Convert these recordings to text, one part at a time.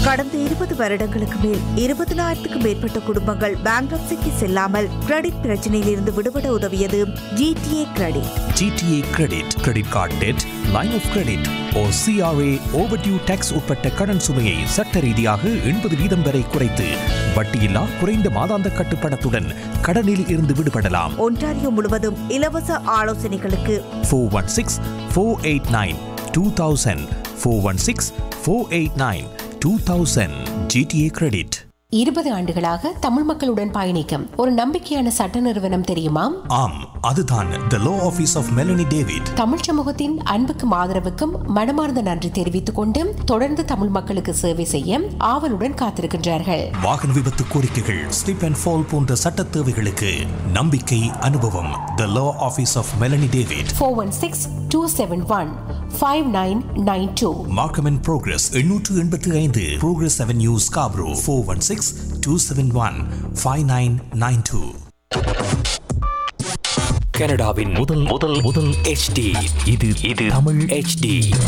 கடந்த இருபது வருடங்களுக்கு மேல் இருபதனாயிரத்துக்கும் மேற்பட்ட குடும்பங்கள் பேங்க்ரப்சிக்கு செல்லாமல் கிரெடிட் பிரச்சனையில் இருந்து விடுபட உதவியது GTA credit GTA credit credit card debt line of credit or CRA overdue taxes உட்பட்ட கடன் சுமையை சட்ட ரீதியாக எண்பது வீதம் வரை குறைத்து வட்டியில்லா குறைந்த மாதாந்த கட்டுப்பணத்துடன் கடனில் இருந்து விடுபடலாம் ஒன்டாரியோ முழுவதும் இலவச ஆலோசனைகளுக்கு four one six four eight nine two thousand four one six four eight nine two thousand GTA credit இருபது ஆண்டுகளாக தமிழ் மக்களுடன் பயணிக்கும் ஒரு நம்பிக்கையான சட்ட நிறுவனம் தெரியுமா ஆம் அதுதான் the law office of Melanie David Tamil சமூகத்தின் அன்புக்கும் ஆதரவுக்கும் மனமார்ந்த நன்றி தெரிவித்துக் கொண்டு தொடர்ந்து தமிழ் மக்களுக்கு சேவை செய்ய ஆவலுடன் காத்திருக்கின்றார்கள் வாகன விபத்து கோரிக்கைகள் ஸ்லிப் அண்ட் ஃபால் போன்ற சட்ட தேவைகளுக்கு நம்பிக்கை அனுபவம் the law office of Melanie David four one six two seven one five nine nine two Markham and Progress எண்ணூற்று எண்பத்தி ஐந்து Progress avenue Scarborough four one six two seven one five nine nine two கனடாவின் முதல் முதல் முதல் HD இது இது Tamil HD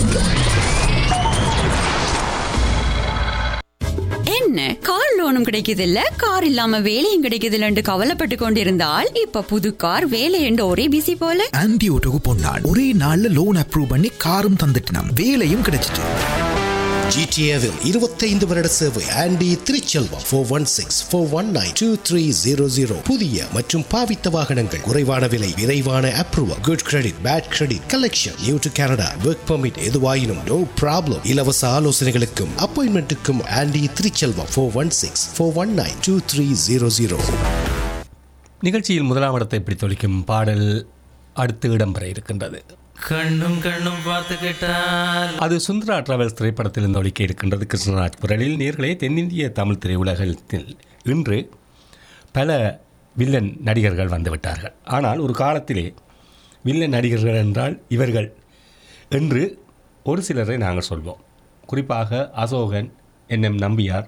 என்ன கார் லோனும் கிடைக்குதில்ல கார் இல்லாம வேலையும் கிடைக்குதில்லன்னு கவலைப்பட்டு கொண்டிருந்தால் இப்ப புது கார் வேலை என்று ஒரே பிசி போல ஆன்டி ஓட்டோக்கு பொன்னாள் ஒரே நாள்ல லோன் அப்ரூவ் பண்ணி காரும் தந்துட்டினாம் வேலையும் கிடைச்சிட்டு ஜிடிஏவில் இருபத்தைந்து வருட சேவை Andy Thiruchelvam four one six four one nine two three zero zero புதிய மற்றும் பாவித்த வாகனங்கள் குறைவான விலை விரைவான approval good credit bad credit collection new to Canada work permit எதுவாயினும் நோ ப்ராப்ளம் இலவச ஆலோசனைகளுக்கும் அப்பாயின்மெண்ட்டுக்கும் Andy Thiruchelvam four one six four one nine two three zero zero நிகழ்ச்சியில் முதலாம் இடத்தை பிடித்தொழிக்கும் பாடல் அடுத்து இடம்பெற இருக்கின்றது கண்ணும் கண்ணும் பார்த்துக்கிட்டால் அது சுந்தரா டிராவல்ஸ் திரைப்படத்திலிருந்து ஒழிக்க இருக்கின்றது கிருஷ்ணராஜ் குரலில் நேர்களே தென்னிந்திய தமிழ் திரையுலகத்தில் இன்று பல வில்லன் நடிகர்கள் வந்துவிட்டார்கள் ஆனால் ஒரு காலத்திலே வில்லன் நடிகர்கள் என்றால் இவர்கள் என்று ஒரு சிலரை நாங்கள் சொல்வோம் குறிப்பாக அசோகன் என்எம் நம்பியார்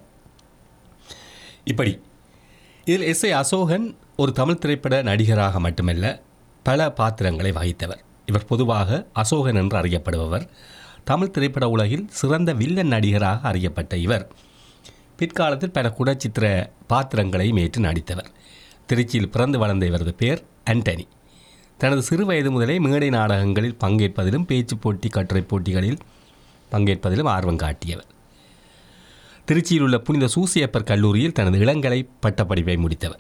இப்படி இதில் எஸ் ஏ அசோகன் ஒரு தமிழ் திரைப்பட நடிகராக மட்டுமல்ல பல பாத்திரங்களை வகித்தவர் இவர் பொதுவாக அசோகன் என்று அறியப்படுபவர் தமிழ் திரைப்பட உலகில் சிறந்த வில்லன் நடிகராக அறியப்பட்ட இவர் பிற்காலத்தில் பல குணச்சித்திர பாத்திரங்களையும் ஏற்று நடித்தவர் திருச்சியில் பிறந்து வளர்ந்த இவரது பெயர் ஆண்டனி தனது சிறு வயது முதலே மேடை நாடகங்களில் பங்கேற்பதிலும் பேச்சு போட்டி கட்டுரை போட்டிகளில் பங்கேற்பதிலும் ஆர்வம் காட்டியவர் திருச்சியில் உள்ள புனித சூசியப்பர் கல்லூரியில் தனது இளங்கலை பட்டப்படிப்பை முடித்தவர்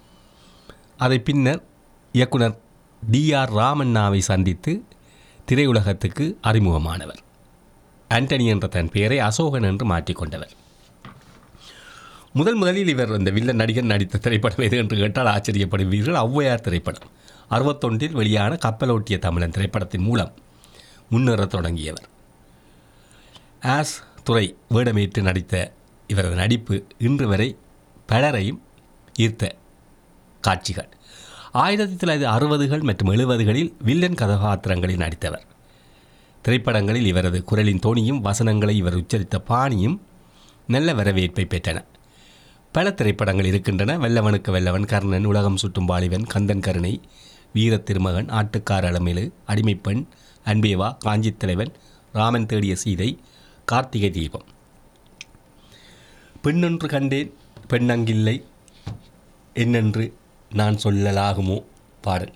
அதை பின்னர் இயக்குனர் டி ஆர் ராமண்ணாவை சந்தித்து திரையுலகத்துக்கு அறிமுகமானவர் ஆண்டனி என்ற தன் பெயரை அசோகன் என்று மாற்றிக்கொண்டவர் முதல் முதலில் இவர் இந்த வில்லன் நடிகர் நடித்த திரைப்படம் எது என்று கேட்டால் ஆச்சரியப்படுவீர்கள் ஔவையார் திரைப்படம் அறுபத்தொன்றில் வெளியான கப்பலோட்டிய தமிழன் திரைப்படத்தின் மூலம் முன்னேறத் தொடங்கியவர் ஆஸ் துறை வேடமேற்று நடித்த இவரது நடிப்பு இன்று வரை பலரையும் ஈர்த்த காட்சிகள் ஆயிரத்தி தொள்ளாயிரத்தி அறுபதுகள் மற்றும் எழுபதுகளில் வில்லன் கதாபாத்திரங்களில் நடித்தவர் திரைப்படங்களில் இவரது குரலின் தோணியும் வசனங்களை இவர் உச்சரித்த பாணியும் நல்ல வரவேற்பை பெற்றன பல திரைப்படங்கள் இருக்கின்றன வெல்லவனுக்கு வெல்லவன் கர்ணன் உலகம் சுட்டும் வாலிபன் கந்தன் கருணை வீர திருமகன் ஆட்டுக்கார அளமிலு அடிமைப்பெண் அன்பேவா காஞ்சித் தலைவன் ராமன் தேடிய சீதை கார்த்திகை தீபம் பெண்ணொன்று கண்டேன் பெண்ணங்கில்லை என்னென்று நான் சொல்லலாகுமோ பாடல்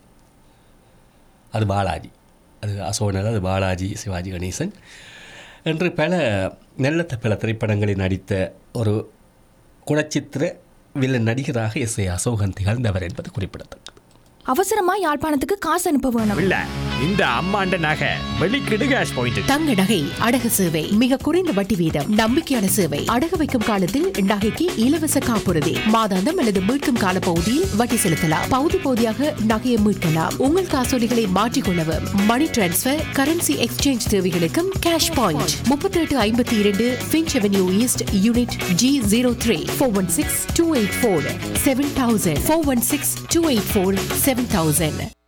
அது பாலாஜி அது அசோகனர் அது பாலாஜி சிவாஜி கணேசன் என்று பல நல்ல த- பல திரைப்படங்களில் நடித்த ஒரு குணச்சித்திர வில்லன் நடிகராக எஸ் ஏ அசோகன் திகழ்ந்தவர் என்பது குறிப்பிடத்தக்கது அவசரமா யாழ்ப்பாணத்துக்கு காசு அனுப்ப வேணும் இல்ல இந்த அம்மாண்ட நகை வெளிக்கிடு கேஷ் பாயிண்ட் தங்க நகை அடகு சேவை மிக குறைந்த வட்டி வீதம் நம்பிக்கையான சேவை அடகு வைக்கும் காலத்தில் நகைக்கு இலவச காப்புறுதி மாதாந்தம் அல்லது மீட்கும் கால பகுதியில் வட்டி செலுத்தலாம் பகுதி பகுதியாக நகையை மீட்கலாம் உங்கள் காசோலிகளை மாற்றிக்கொள்ளவும் மணி டிரான்ஸ்ஃபர் கரன்சி எக்ஸ்சேஞ்ச் தேவைகளுக்கும் கேஷ் பாயிண்ட் முப்பத்தி எட்டு ஐம்பத்தி இரண்டு Finch avenue east unit G zero three four one six two eight four seven thousand four one six two eight four seven thousand